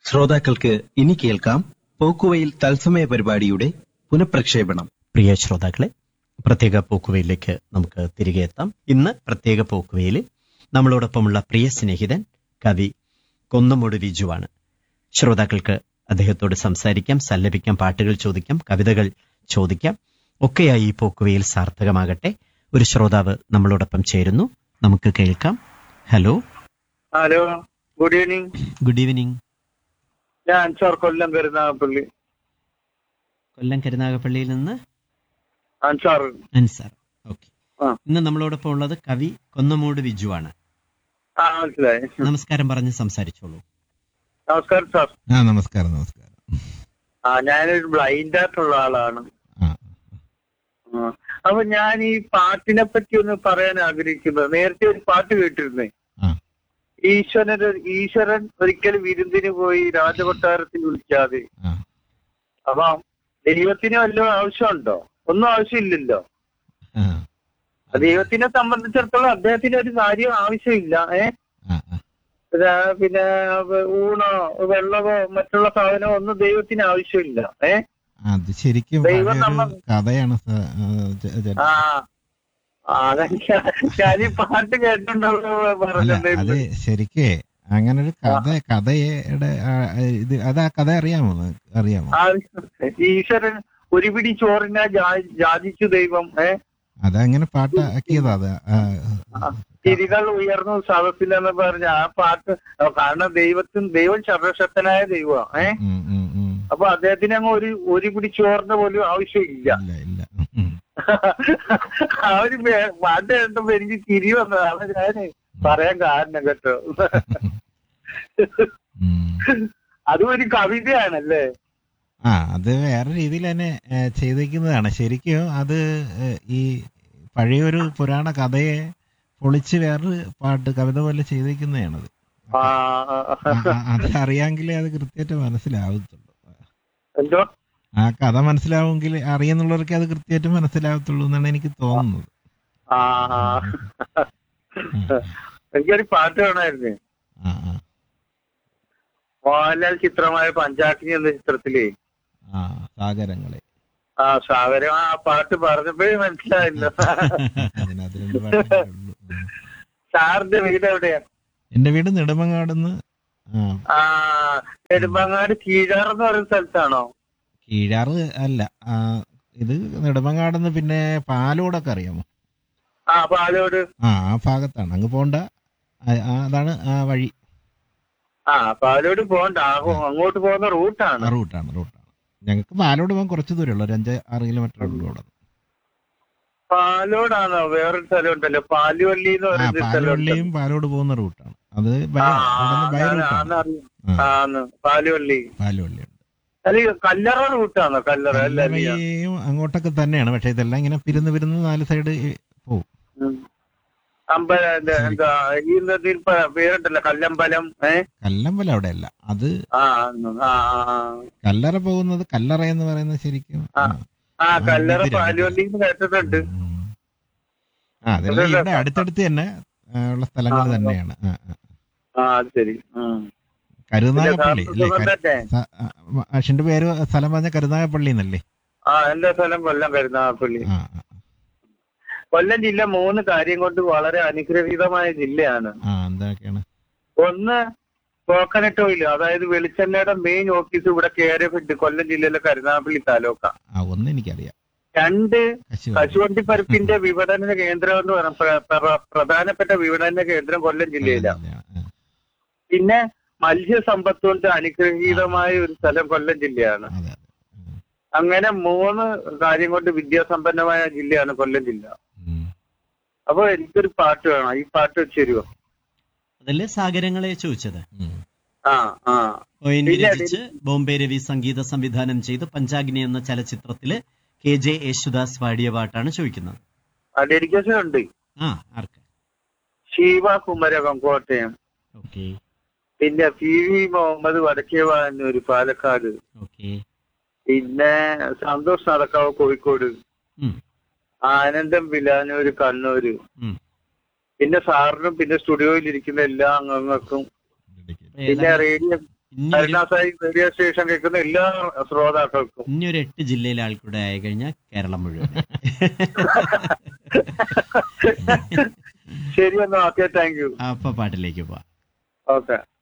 ശ്രോതാക്കൾക്ക് ഇനി കേൾക്കാം പോക്കുവയിൽ തത്സമയ പരിപാടിയുടെ പുനഃപ്രക്ഷേപണം പ്രിയ ശ്രോതാക്കളെ പ്രത്യേക പോക്കുവയിലേക്ക് നമുക്ക് തിരികെ എത്താം ഇന്ന് പ്രത്യേക പോക്കുവയിൽ നമ്മളോടൊപ്പമുള്ള പ്രിയ സ്നേഹിതൻ കവി കൊന്നമൂട് വിജുവാണ് ശ്രോതാക്കൾക്ക് അദ്ദേഹത്തോട് സംസാരിക്കാം സല്ലപിക്കാം പാട്ടുകൾ ചോദിക്കാം കവിതകൾ ചോദിക്കാം ഒക്കെയായി ഈ പോക്കുവയിൽ സാർത്ഥകമാകട്ടെ ഒരു ശ്രോതാവ് നമ്മളോടൊപ്പം ചേരുന്നു നമുക്ക് കേൾക്കാം hello hello good evening good evening ഞാൻ അൻസാർ കൊല്ലം കരുനാഗപ്പള്ളി കൊല്ലം കരുനാഗപ്പള്ളിയിൽ നിന്ന് അൻസാർ അൻസാർ ഓക്കെ ആ. ഇന്ന് നമ്മളോടൊപ്പം ഉള്ളത് കവി കൊന്നമൂട് വിജുവാണ് ആ മനസ്സിലായി നമസ്കാരം പറഞ്ഞ് സംസാരിച്ചോളൂ നമസ്കാരം സാർ ആ നമസ്കാരം നമസ്കാരം ആ ഞാനൊരു ബ്ലൈൻഡ് ആയിട്ടുള്ള ആളാണ് ആ ആ. അപ്പൊ ഞാൻ ഈ പാട്ടിനെ പറ്റി ഒന്ന് പറയാൻ ആഗ്രഹിക്കുന്നത് നേരത്തെ ഒരു പാട്ട് കേട്ടിരുന്നേ ആ ഈശ്വരൻ ഈശ്വരൻ ഒരിക്കലും വിരുന്നിന് പോയി രാജകൊട്ടാരത്തിൽ വിളിക്കാതെ ആ അപ്പൊ ദൈവത്തിന് വല്ല ആവശ്യമുണ്ടോ ഒന്നും ആവശ്യമില്ലല്ലോ ആ ദൈവത്തിനെ സംബന്ധിച്ചിടത്തോളം അദ്ദേഹത്തിന് ഒരു കാര്യം ആവശ്യമില്ല ഏഹ് ആ ആ പിന്നെ പിന്നെ ഊണോ വെള്ളമോ മറ്റുള്ള സാധനമോ ഒന്നും ദൈവത്തിന് ആവശ്യമില്ല ഏ അത് ശരിക്കും ദൈവം പഴയൊരു നമ്മ- കഥയാണ് സ- ആ, ചെ- ചെ- ആ ആ, അതൊക്കെ ഞാൻ ഈ പാട്ട് കേട്ടിട്ടുണ്ടല്ലോ അല്ല പറഞ്ഞത് അത് ശരിക്കേ അങ്ങനെ ഒരു കഥ കഥയുടെ ആ, ഇത് അത് ആ കഥ അറിയാമോ അറിയാമോ ആ, ഈശ്വരൻ ഒരു പിടി ചോറിനെ ജാ- ജാതിച്ചു ദൈവം ഏ അതങ്ങനെ പാട്ടാക്കിയതാ അത് ആ, ആ, തിരികൾ ഉയർന്നു സദസ്സിലെന്ന് പറഞ്ഞ ആ പാട്ട് കാരണം ദൈവത്തിന് ദൈവം സർവശക്തനായ ദൈവം ഏ ഉം, ഉം, ഉം. അപ്പൊ അദ്ദേഹത്തിന് അങ്ങ് ഒരു ഒരു പിടി ചോറിന്റെ പോലും ആവശ്യമില്ല ഇല്ല ഇല്ല ഉം. ആ ഒരു പേ- പാട്ട് കേട്ടപ്പോ എനിക്ക് ചിരി വന്നതാണ് ഞാൻ പറയാൻ കാരണം കേട്ടോ ഉം. അതും ഒരു കവിതയാണല്ലേ ആ അത് വേറെ രീതിയിൽ തന്നെ ഏ, ചെയ്തിരിക്കുന്നതാണ് ശരിക്കും അത് ഏ, ഈ പഴയൊരു പുരാണ കഥയെ പൊളിച്ച് വേറൊരു പാട്ട് കവിത പോലെ ചെയ്തിരിക്കുന്നതാണത് ആ, ആ, ആ, അത് അറിയാമെങ്കിലേ അത് കൃത്യമായിട്ട് മനസ്സിലാവത്തുള്ളൂ എന്തോ ആ കഥ മനസ്സിലാവുമെങ്കിൽ അറിയുന്നുള്ളവർക്ക് അത് കൃത്യമായിട്ട് മനസ്സിലാവത്തുള്ളൂ എന്നാണ് എനിക്ക് തോന്നുന്നത് ആ ആ. എനിക്കൊരു പാട്ട് വേണമായിരുന്നു ആ ആ മോഹൻലാൽ ചിത്രമായ പഞ്ചാഗ്നി എന്ന ചിത്രത്തിലേ ആ സാഗരങ്ങളെ ആ സാഗരം ആ പാട്ട് പറഞ്ഞപ്പോഴേ മനസ്സിലായില്ല അതിനകത്ത് രണ്ട് പാട്ടേ ഉള്ളൂ ഉം. സാറിന്റെ വീട് എവിടെയാ എന്റെ വീട് നെടുമങ്ങാടുന്ന് ആ ആ നെടുമ്പങ്ങാട് കീഴാറെന്ന് പറയുന്ന സ്ഥലത്താണോ കീഴാറ് അല്ല ആ, ഇത് നെടുമങ്ങാടുന്ന് പിന്നെ പാലോടൊക്കെ അറിയാമോ ആ പാലോട് ആ ആ ഭാഗത്താണ് അങ്ങ് പോണ്ട ആ- ആ, അതാണ് ആ വഴി ആ പാലോട് പോകണ്ട ആ, അങ്ങോട്ട് പോകുന്ന റൂട്ടാണ് ആ റൂട്ടാണ് റൂട്ടാണ് ഞങ്ങൾക്ക് പാലോട് പോകാൻ കുറച്ച് ദൂരമുള്ളൂ ഒരു അഞ്ച് ആറ് കിലോമീറ്റർ ഉള്ളൂ അവിടെ പാലോടാണോ വേറൊരു സ്ഥലം ഉണ്ടല്ലോ പാലുവള്ളി എന്ന് ആ പറയുന്ന സ്ഥലം പാലോളിയും പാലോട് പോകുന്ന റൂട്ടാണ് അത് ബൈ ആ, അവിടെ ബൈ ഞാൻ- റൂട്ടാണ് ആന്നറിയാം. ആ, ആന്ന് പാലുവള്ളി പാലോളിയുണ്ട് അല്ല കല്ലറ റൂട്ടാണോ കല്ലറ അല്ല അല്ല. കല്ലറയും അങ്ങോട്ടൊക്കെ തന്നെയാണ് പക്ഷെ ഇതെല്ലാം ഇങ്ങനെ പിരുന്ന് പിരുന്ന് നാല് സൈഡ് പോവും ഉം. അമ്പല എന്താ എന്താ ഈ നദിയിൽ പ- പേരുണ്ടല്ലോ കല്ലമ്പലം ഏ കല്ലമ്പലം അവിടെ അല്ല അത് ആ ആന്ന്. ആ ആ, ആ. കല്ലറ പോകുന്നത് കല്ലറ എന്ന് പറയുന്നത് ശരിക്കും ആ. ആ. ആ കല്ലറ ഇതിലാണ്. പാലുവള്ളി എന്ന് കേട്ടിട്ടുണ്ട് ഉം. ആ അതെല്ലാം ഇവിടെ അടുത്തടുത്ത് തന്നെ ആ, ഉള്ള സ്ഥലങ്ങൾ ആ, തന്നെയാണ് ആ, ആ. ആ അത് ശരി ഉം. കരുനാഗപ്പള്ളി പിന്നെ അല്ലേ സാറിന് സുഖം തന്നെ? മാഷിന്റെ പേര് സ്ഥലം പറഞ്ഞ കരുനാഗപ്പള്ളി എന്നല്ലേ ആ എന്റെ സ്ഥലം കൊല്ലം കരുനാഗപ്പള്ളി ആ ആ, കൊല്ലം ജില്ല മൂന്ന് കാര്യം കൊണ്ട് വളരെ അനുഗ്രഹീതമായ ജില്ലയാണ് ആ എന്തൊക്കെയാണ് ഒന്ന് കോക്കനട്ട് ഓയിൽ അതായത് വെളിച്ചെണ്ണയുടെ മെയിൻ ഓഫീസ് ഇവിടെ കേരഫെഡ് കൊല്ലം ജില്ലയിലെ കരുനാഗപ്പള്ളി താലൂക്ക ആ ഒന്ന് എനിക്കറിയാം രണ്ട് കശുവണ്ടി. കശുവണ്ടി പരിപ്പിന്റെ വിപണന കേന്ദ്രം എന്ന് പറയുന്ന പ്ര- പ്ര- പ്രധാനപ്പെട്ട വിപണന കേന്ദ്രം കൊല്ലം ജില്ലയിലാണ് ആ, പിന്നെ മത്സ്യസമ്പത്ത് കൊണ്ട് അനുഗ്രഹീതമായ ഒരു സ്ഥലം കൊല്ലം ജില്ലയാണ് അതെ അതെ ഉം. അങ്ങനെ മൂന്ന് കാര്യം കൊണ്ട് വിദ്യാസമ്പന്നമായ ജില്ലയാണ് കൊല്ലം ജില്ല ഉം. അപ്പൊ എനിക്കൊരു പാട്ട് വേണം ഈ പാട്ട് വെച്ച് തരുമോ അതല്ലേ സാഗരങ്ങളെ ചോദിച്ചത് ഉം. ആ ആ ഒ എൻ വി പിന്നെ രചിച്ച് ബോംബെ രവി സംഗീത സംവിധാനം ചെയ്ത് പഞ്ചാഗ്നി എന്ന ചലച്ചിത്രത്തില് കെ ജെ യേശുദാസ് പാടിയ പാട്ടാണ് ചോദിക്കുന്നത് ആ ഡെഡിക്കേഷൻ ഉണ്ട് ആ ആർക്ക് ശിവ കുമരകം കോട്ടയം ഓക്കെ പിന്നെ P V Muhammad Vadakkevanoor Palakkad okay പിന്നെ സന്തോഷ് നടക്കാവ് കോഴിക്കോട് ഉം, ആനന്ദം വിലാനൂര് കണ്ണൂര് ഉം. പിന്നെ സാറിനും പിന്നെ സ്റ്റുഡിയോയിൽ ഇരിക്കുന്ന എല്ലാ അംഗങ്ങൾക്കും പിന്നെ ഏതാണ്? റേഡിയോ ഇനി ഒരു കരുണാസായി റേഡിയോ സ്റ്റേഷൻ കേൾക്കുന്ന എല്ലാ ശ്രോതാക്കൾക്കും ഇനി ഒരു എട്ട് ജില്ലയിലെ ആൾക്കൂടെ ആയി കഴിഞ്ഞാൽ കേരളം മുഴുവൻ ശരി എന്നാ ഓക്കെ താങ്ക് യു അപ്പൊ പാട്ടിലേക്ക് പോവാം ഓക്കെ